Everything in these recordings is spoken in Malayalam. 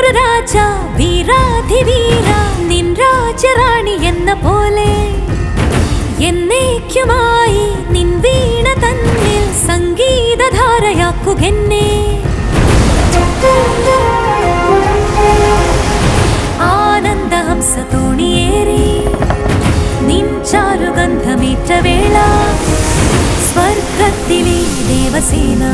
ഒരു രാജ വീരാധിവീര നിൻ രാജറാണി എന്ന പോലെ എന്നേക്കുമായി നിൻ വീണ തന്നിൽ സംഗീതധാരയാക്കുകെന്നെ ആനന്ദഹംസ തോണിയേറി നിൻ ചാരുഗന്ധമേറ്റ വേള സ്വർഗത്തിലെ ദേവസേന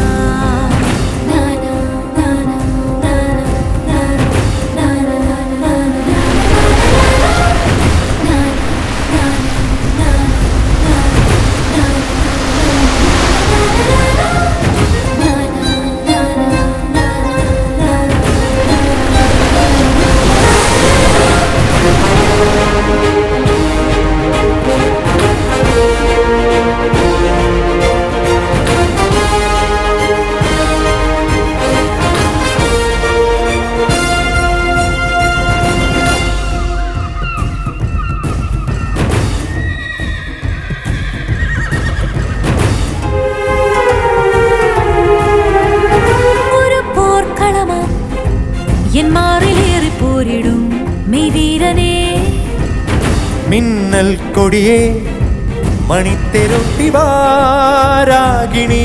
ഒരു പോർക്കളമാം എൻ മാറിലേറി പോരിടും മെയ്വീരനേ മിന്നൽ കൊടിയെ മണിത്തെരുട്ടി വാരാഗിണി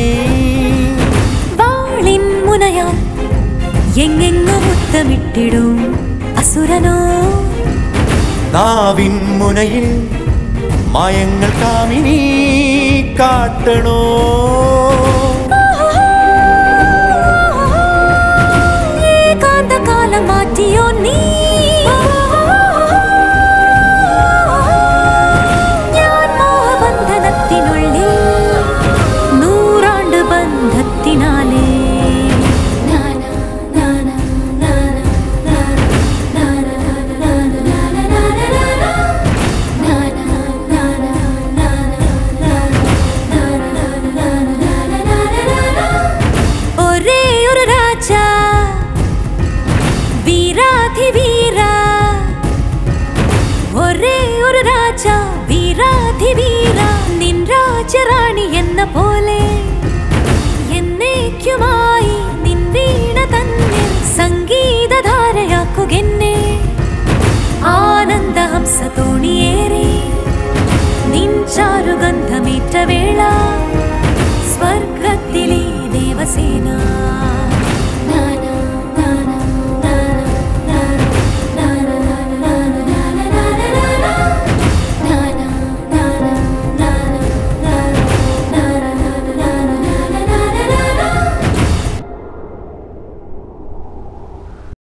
വാളിൻ മുനയാൽ എങ്ങെങ്ങു മുത്തമിട്ടിടും അസുരനോ നാവിൻ മുനയിൽ മായങ്ങൾ കാമിനി കാട്ടണോ ഏകാന്തകാലം മാറ്റിയോ നീ ഞാൻ മോഹബന്ധനത്തിനുള്ളിൽ നൂറാണ്ട് ബന്ധത്തിനാലേ ഒരേ ഒരു രാജ വീരാധിവീര ഒരേ ഒരു രാജ വീരാധിവീര നിൻ രാജറാണി എന്ന പോലെ എന്നേക്കുമായി നിൻ വീണ തന്നിൽ സംഗീതധാരയാക്കുകെന്നെ ആനന്ദഹംസ തോണിയേറി നിൻ ചാരുഗന്ധമേറ്റ വേള സ്വർഗത്തിലെ ദേവസേന